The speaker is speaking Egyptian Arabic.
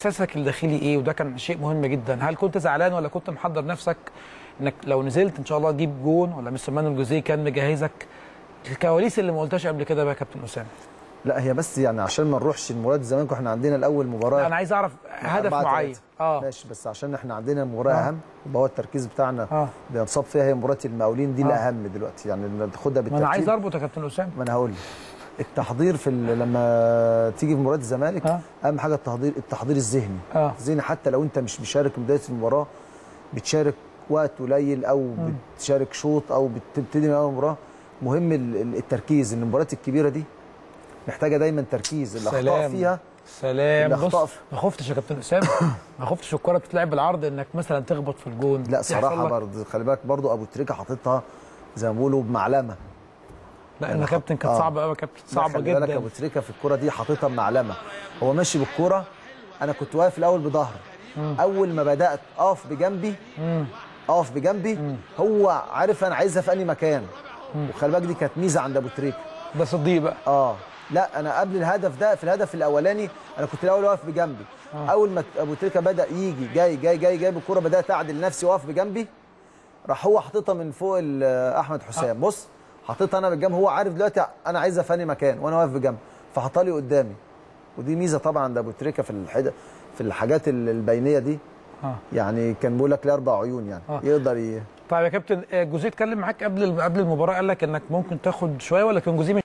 احساسك الداخلي ايه وده كان شيء مهم جدا هل كنت زعلان ولا كنت محضر نفسك انك لو نزلت ان شاء الله تجيب جون ولا مستر مانويل جوزيه كان مجهزك الكواليس اللي ما قلتهاش قبل كده بقى يا كابتن اسامه لا هي بس يعني عشان ما نروحش لمباراه الزمالك واحنا عندنا الاول مباراه انا عايز اعرف هدف أربعة معين تلاتة. اه ماشي بس عشان احنا عندنا مباراه آه. اهم يبقى هو التركيز بتاعنا اه بنصاب فيها هي مباراه المقاولين دي آه. الاهم دلوقتي يعني ناخدها ما انا عايز بالترتيب اربط يا كابتن اسامه ما انا هقول لك التحضير في ال- لما تيجي في مباراه الزمالك آه. اهم حاجه التحضير التحضير الذهني اه الذهني حتى لو انت مش مشارك من بدايه المباراه بتشارك وقت قليل او بتشارك شوط او بتبتدي من اول مباراه مهم ال- ال- التركيز ان المباريات الكبيره دي محتاجه دايما تركيز الاخطاء سلام. فيها سلام الأخطاء بص في- ما خفتش يا كابتن اسامه ما خفتش الكره تتلعب بالعرض انك مثلا تخبط في الجون لا يحصل صراحه لك- برضه خلي بالك برضه ابو تريكه حاططها زي ما بيقولوا بمعلمه لا انا كابتن كانت آه. صعبه قوي يا كابتن لا، صعبه خلي بالك جدا ابو تريكه في الكوره دي حاططها بمعلمه هو ماشي بالكوره انا كنت واقف الاول بظهري اول ما بدات اقف بجنبي مم. اقف بجنبي هو عارف انا عايزها في انهي مكان وخلي بالك دي كانت ميزه عند ابو تريكه ده صديق بقى اه لا انا قبل الهدف ده في الهدف الاولاني انا كنت الاول واقف بجنبي آه. اول ما ابو تريكه بدا يجي جاي جاي جاي جاي بالكوره بدات اعدل نفسي واقف بجنبي راح هو حاططها من فوق ال- احمد حسام بص حاططها انا بالجنب هو عارف دلوقتي انا عايزها في انهي مكان وانا واقف بجنب فحطها لي قدامي ودي ميزه طبعا عند ابو تريكه في الحد في الحاجات ال- البينيه دي اه يعني كان بيقول لك ليه اربع عيون يعني آه. يقدر ي... طيب يا كابتن آه، جوزيه اتكلم معاك قبل قبل المباراه قال لك انك ممكن تاخد شويه ولا كان جوزيه